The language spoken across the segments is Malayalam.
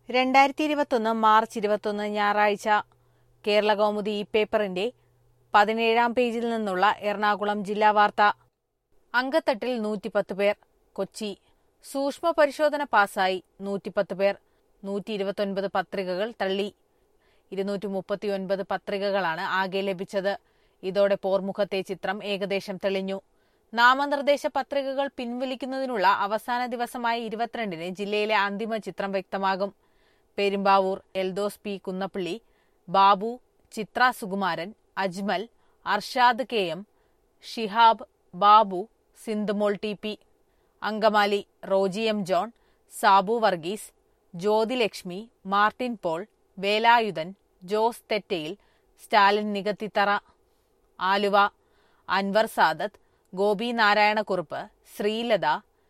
രണ്ടായിരത്തി ഇരുപത്തൊന്ന് മാർച്ച് ഇരുപത്തൊന്ന് ഞായറാഴ്ച കേരള കൗമുദി ഈ പേപ്പറിന്റെ പതിനേഴാം പേജിൽ നിന്നുള്ള എറണാകുളം ജില്ലാ വാർത്ത അങ്കത്തട്ടിൽ നൂറ്റിപ്പത്ത് പേർ കൊച്ചി സൂക്ഷ്മ പരിശോധന പാസായി നൂറ്റിപ്പത്ത് പേർ നൂറ്റി ഇരുപത്തൊൻപത് പത്രികകൾ തള്ളി ഇരുന്നൂറ്റി മുപ്പത്തിയൊൻപത് പത്രികകളാണ് ആകെ ലഭിച്ചത് ഇതോടെ പോർമുഖത്തെ ചിത്രം ഏകദേശം തെളിഞ്ഞു നാമനിർദ്ദേശ പത്രികകൾ പിൻവലിക്കുന്നതിനുള്ള അവസാന ദിവസമായ ഇരുപത്തിരണ്ടിന് ജില്ലയിലെ അന്തിമ ചിത്രം വ്യക്തമാകും Perumbavoor Eldhose P Kunnappilly Babu Chithra Sukumaran Ajmal Arshad K M Shihab Babu Sindhumol T P Angamaly Roji M John Sabu Varghese Jyothilakshmi Martin Paul Velayudhan Jose Thettayil Stalin Nikathithara Aluva Anwar Sadath Gopi Narayanakurup Sreelatha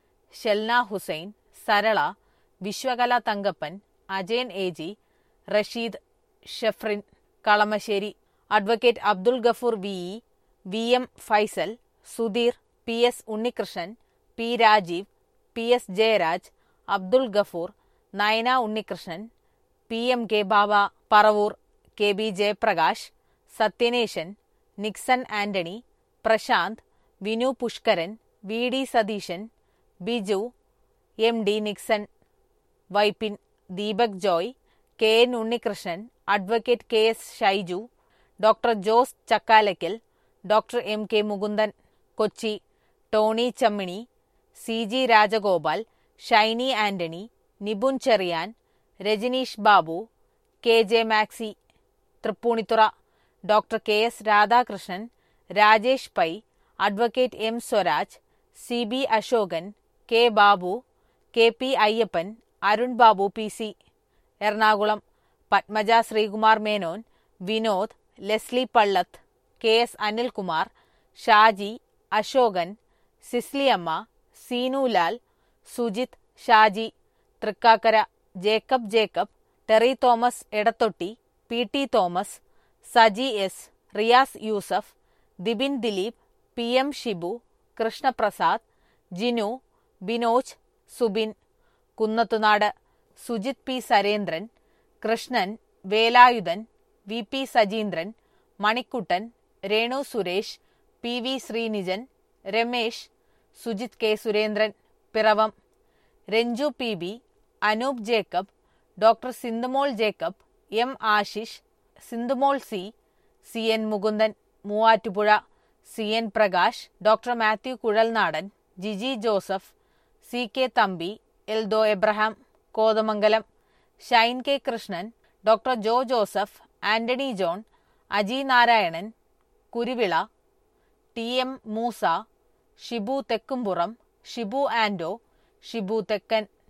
Shelna Hussain Sarala Viswakala Thankappan Ajayan A G Rasheed Shefrin Kalamassery advocate Abdul Gafoor V E V M Faisal Sudheer P S Unnikrishnan P Rajeev P S Jayaraj Abdul Gafoor Nayana Unnikrishnan P M K Baba Paravur K B Jayaprakash Sathyaneshan Nixon Antony Prasanth Vinu Pushkaran V D Satheesan Biju M D Nixon Vypin Deepak Joy K N Unnikrishnan advocate K S Shaiju doctor Jose Chakkalakkal doctor M K Mukundan Kochi Tony Chammini C G Rajagopal Shiny Antony Nibun Cheriyan Rajaneesh Babu K J Maxi Thrippunithura doctor K S Radhakrishnan Rajesh Pai advocate M Swaraj C B Ashokan K Babu K P Ayyappan Arun Babu P C Ernakulam Padmaja Sreekumar Menon Vinod Leslie Pallath K S Anilkumar Shaji Ashokan Sisiliyamma Seenulal Sujith Shaji Thrikkakara Jacob Jacob Terry Thomas Edathotty P T Thomas Saji S Riyas Yusuf Dibin Dileep P M Shibu Krishnaprasad Jinu Binoj Subin Kunnathunad Sujith P Sarendran Krishnan Velayudhan V P Sajeendran Manikuttan Renu Suresh P V Sreenijan Ramesh Sujith K Surendran Piravom Ranju P B Anoop Jacob doctor Sindhumol Jacob M Ashish Sindhumol C C N Mukundan Muvattupuzha C N Prakash doctor Mathew Kuzhalnadan Jiji Joseph C K Thampi Eldho Abraham Kothamangalam Shine K Krishnan doctor Jo Joseph Antony John Aji Narayanan Kuruvila T M Moosa Shibu Thekkumpuram Shibu Ando Shibu തെക്കൻ